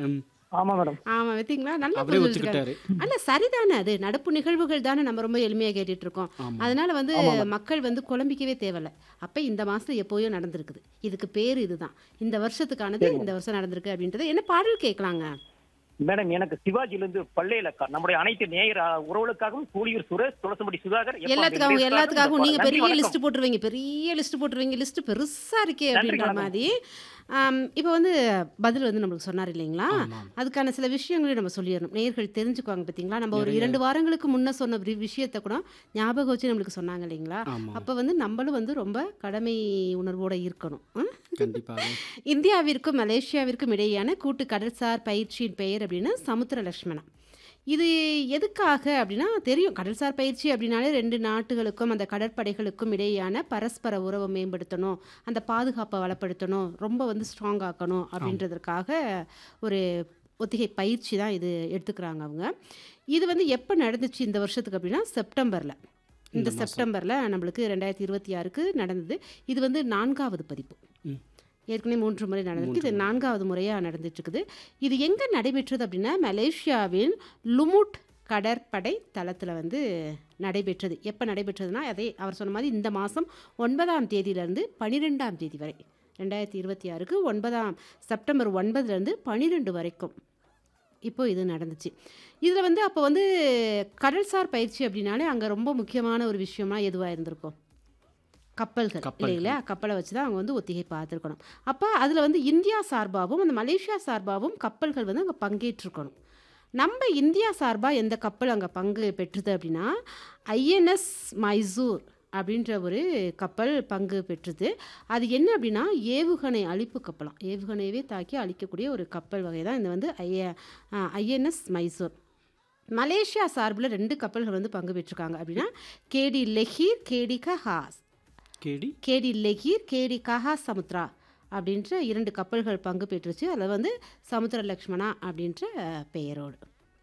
ம். ஆமா மேடம் ஆமா பார்த்தீங்களா நல்லா அப்படியே புரிஞ்சு வச்சிருக்காரு. ஒத்துக்கிட்டாரு அல்ல சரிதானே அது நடப்பு நிகழ்வுகள் தானே நம்ம ரொம்ப எளிமையா கேட்டுட்டு இருக்கோம் ஆமா அதனால வந்து ஆமா மேம். மக்கள் வந்து குழம்பிக்கவே தேவையில்ல அப்ப இந்த மாசத்துல எப்போயோ நடந்திருக்குது இதுக்கு பேர் இதுதான் இந்த வருஷத்துக்கானது சரிங்க. இந்த வருஷம் நடந்திருக்கு அப்படின்றது என்ன பாடல் கேட்கலாங்க மேடம் எனக்கு சிவாஜில இருந்து பள்ளையில நம்முடைய அனைத்து நேயர் அஹ், உறவுகளுக்காகவும் கூலியூர் சுரேஷ் துளசம்படி சுதாகர் எப்ப எல்லாத்துக்காகவும் அந்த எல்லாத்துக்காகவும் நீங்க நன்றி, பெரிய வணக்கம். லிஸ்ட் போட்டுருவீங்க பெரிய லிஸ்ட் போட்டுருவீங்க லிஸ்ட் பெருசா இருக்கே நன்றி, அப்படின்ற வணக்கம். மாதிரி ஆம், இப்போ வந்து பதில் வந்து நம்மளுக்கு சொன்னார் இல்லைங்களா ஆமா அதுக்கான சில விஷயங்களையும் நம்ம சொல்லிடணும் நேயர்கள் தெரிஞ்சுக்குவாங்க பார்த்தீங்களா நம்ம ஒரு நிறைய. இரண்டு வாரங்களுக்கு முன்ன சொன்ன வி- விஷயத்தை கூட ஞாபகம் வச்சு நம்மளுக்கு சொன்னாங்க இல்லைங்களா ஆமா அப்போ வந்து நம்மளும் வந்து ரொம்ப கடமை உணர்வோட இருக்கணும் ம்? கண்டிப்பாக இந்தியாவிற்கும் மலேசியாவிற்கும் இடையேயான கூட்டு கடல்சார் பயிற்சியின் பெயர் அப்படின்னு சமுத்திர லக்ஷ்மணா இது எதுக்காக அப்படின்னா தெரியும் கடல்சார் பயிற்சி அப்படின்னாலே ரெண்டு நாட்டுகளுக்கும் அந்த கடற்படைகளுக்கும் இடையேயான பரஸ்பர உறவை மேம்படுத்தணும் அந்த பாதுகாப்பை வளப்படுத்தணும் ரொம்ப வந்து ஸ்ட்ராங் ஆக்கணும் அப்படின்றதற்காக ஒரு ஒத்திகை பயிற்சி தான் இது எடுத்துக்கிறாங்க அவங்க இது வந்து எப்போ நடந்துச்சு இந்த வருஷத்துக்கு அப்படின்னா செப்டம்பரில் இந்த இந்த மாசம். செப்டம்பரில் நம்மளுக்கு ரெண்டாயிரத்தி இருபத்தி ஆறுக்கு நடந்தது இது வந்து நான்காவது பதிப்பு ம். ஏற்கனவே மூன்று முறை நடந்திருக்கு இது மூன்று முறை. நான்காவது முறையாக நடந்துட்டு இருக்குது இது எங்கே நடைபெற்றது அப்படின்னா மலேசியாவின் லுமுட் கடற்படை தளத்தில் வந்து நடைபெற்றது எப்போ நடைபெற்றதுன்னா அதே அவர் சொன்ன மாதிரி இந்த மாதம் ஒன்பதாம் தேதியிலேருந்து பன்னிரெண்டாம் தேதி வரை ரெண்டாயிரத்தி இருபத்தி ஆறுக்கு ஒன்பதாம் செப்டம்பர் ஒன்பதுலேருந்து பன்னிரெண்டு வரைக்கும் இப்போ இது நடந்துச்சு இதில் வந்து அப்போ வந்து கடல்சார் பயிற்சி அப்படின்னாலே அங்கே ரொம்ப முக்கியமான ஒரு விஷயமா எதுவாக இருந்திருக்கும் கப்பல்கள் கப்பல்கள். இல்லைங்களா கப்பலை வச்சு தான் அவங்க வந்து ஒத்திகை பார்த்துருக்கணும் அப்போ அதில் வந்து இந்தியா சார்பாகவும் அந்த மலேசியா சார்பாகவும் கப்பல்கள் வந்து அங்கே பங்கேற்றிருக்கணும் நம்ம இந்தியா சார்பாக எந்த கப்பல் அங்கே பங்கு பெற்றது அப்படின்னா ஐஎன்எஸ் மைசூர் அப்படின்ற ஒரு கப்பல் பங்கு பெற்றது அது என்ன அப்படின்னா ஏவுகணை அழிப்பு கப்பலாம் ஏவுகணையவே தாக்கி அழிக்கக்கூடிய ஒரு கப்பல் வகை தான் இந்த வந்து ஐய ஐஎன்எஸ் மைசூர் மலேசியா சார்பில் ரெண்டு கப்பல்கள் வந்து பங்கு பெற்றிருக்காங்க அப்படின்னா கேடி லெஹீர் கேடி கஹாஸ் கேடி கேடி லெகீர் கேடி கஹா சமுத்ரா அப்படின்ற இரண்டு கப்பல்கள் பங்கு பெற்றுச்சு அதில் வந்து சமுத்திர லக்ஷ்மணா அப்படின்ற அஹ், பெயரோடு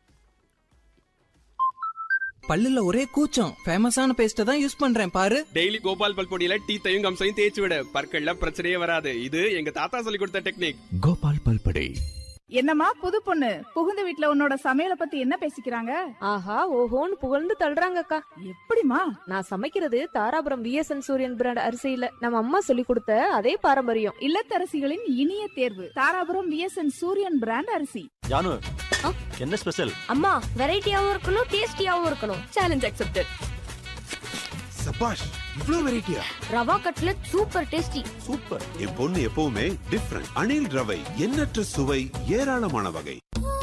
பல்லுல ஒரே கூச்சம் ஃபேமஸான பேஸ்ட்டை தான் யூஸ் பண்றேன் பாரு டெய்லி கோபால் பல் பொடியில டீத்தையும் கம்சையும் தேய்ச்சி விட பற்கள்ல பிரச்சனையே வராது இது எங்க தாத்தா சொல்லி கொடுத்த டெக்னிக் கோபால் பல்படை என்னம்மா புது பொண்ணு புகுந்த வீட்ல உன்னோட சமையலை பத்தி என்ன பேசிக்கிறாங்க ஆஹா ஓஹோன்னு புகழ்ந்து தள்ளுறாங்கக்கா எப்படிமா நான் சமைக்கிறது தாராபுரம் விஎஸ்என் சூரியன் பிராண்ட் அரிசியில நம்ம அம்மா சொல்லி கொடுத்த அதே பாரம்பரியம் இல்லத்தரசிகளின் இனிய தேர்வு தாராபுரம் விஎஸ்என் சூரியன் பிராண்ட் அரிசி ஜானு ஆ? என்ன ஸ்பெஷல் அம்மா வெரைட்டியாவும் இருக்கணும் டேஸ்டியாவும் இருக்கணும் சேலஞ்ச் அக்செப்டட் சபாஷ் இவ்ளோ வெரைட்டியா rava cutlet super tasty super என் பொண்ணு எப்பவுமே டிஃப்ரெண்ட் அணில் ரவை எண்ணற்ற சுவை ஏராளமான வகை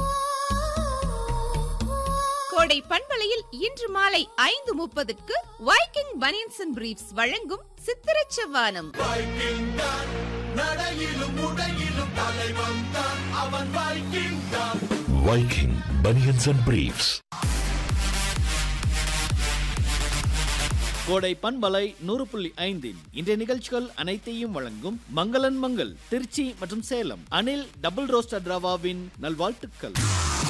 கோடை பண்பலையில் இன்று மாலை ஐந்து முப்பதுக்கு வைக்கிங் பனியன்ஸ் அண்ட் பிரீஃப்ஸ் வழங்கும் சித்திரச் செவ்வானம் வைக்கிங் பனியன்ஸ் அண்ட் பிரீஃப்ஸ் கோடை பண்பலை நூறு புள்ளி ஐந்தின் இன்றைய நிகழ்ச்சிகள் அனைத்தையும் வழங்கும் மங்களன் மங்கள் திருச்சி மற்றும் சேலம் அனில் டபுள் ரோஸ்டர் ரவாவின் நல்வாழ்த்துக்கள்